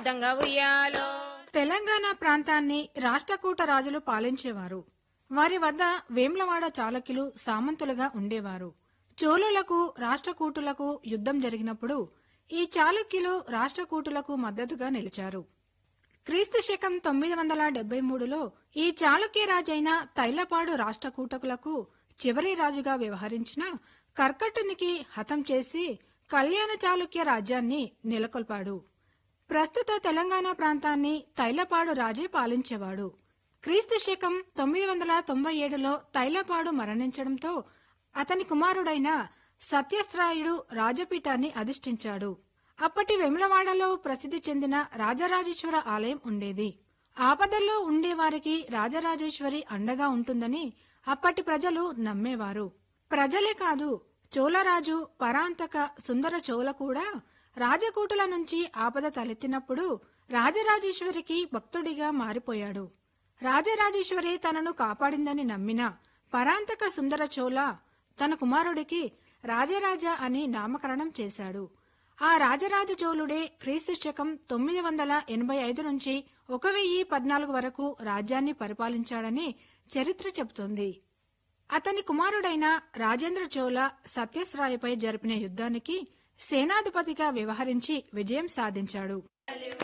విధంగా ఉయ్యాలో తెలంగాణ ప్రాంతాన్ని రాష్ట్రకూట రాజులు పాలించేవారు వారి వద్ద వేమ్లవాడ చాళుక్యులు సామంతులుగా ఉండేవారు చోళులకు రాష్ట్రకూటులకు యుద్ధం జరిగినప్పుడు ఈ చాళుక్యులు రాష్ట్రకూటులకు మద్దతుగా నిలిచారు క్రీస్తు శకం తొమ్మిది వందల డెబ్బై మూడులో ఈ చాళుక్య రాజైన తైలపాడు రాష్ట్రకూటకులకు చివరి రాజుగా వ్యవహరించిన కర్కటునికి హతం చేసి కళ్యాణ చాళుక్య రాజ్యాన్ని నెలకొల్పాడు ప్రస్తుత తెలంగాణ ప్రాంతాన్ని తైలపాడు రాజే పాలించేవాడు క్రీస్తు శకం తొమ్మిది వందల తొంభై ఏడులో తైలపాడు మరణించడంతో అతని కుమారుడైన సత్యశ్రాయుడు రాజపీఠాన్ని అధిష్ఠించాడు అప్పటి వెములవాడలో ప్రసిద్ధి చెందిన రాజరాజేశ్వర ఆలయం ఉండేది ఆపదల్లో ఉండేవారికి రాజరాజేశ్వరి అండగా ఉంటుందని అప్పటి ప్రజలు నమ్మేవారు ప్రజలే కాదు చోళరాజు పరాంతక సుందర చోళ కూడా రాజకూటుల నుంచి ఆపద తలెత్తినప్పుడు రాజరాజేశ్వరికి భక్తుడిగా మారిపోయాడు రాజరాజేశ్వరి తనను కాపాడిందని నమ్మిన పరాంతక సుందర చోళ తన కుమారుడికి రాజరాజ అని నామకరణం చేశాడు ఆ రాజరాజ చోళుడే క్రీస్తు శకం తొమ్మిది వందల ఎనభై ఐదు నుంచి ఒక వెయ్యి పద్నాలుగు వరకు రాజ్యాన్ని పరిపాలించాడని చరిత్ర చెబుతోంది అతని కుమారుడైన రాజేంద్ర చోళ సత్యశ్రాయపై జరిపిన యుద్ధానికి సేనాధిపతిగా వ్యవహరించి విజయం సాధించాడు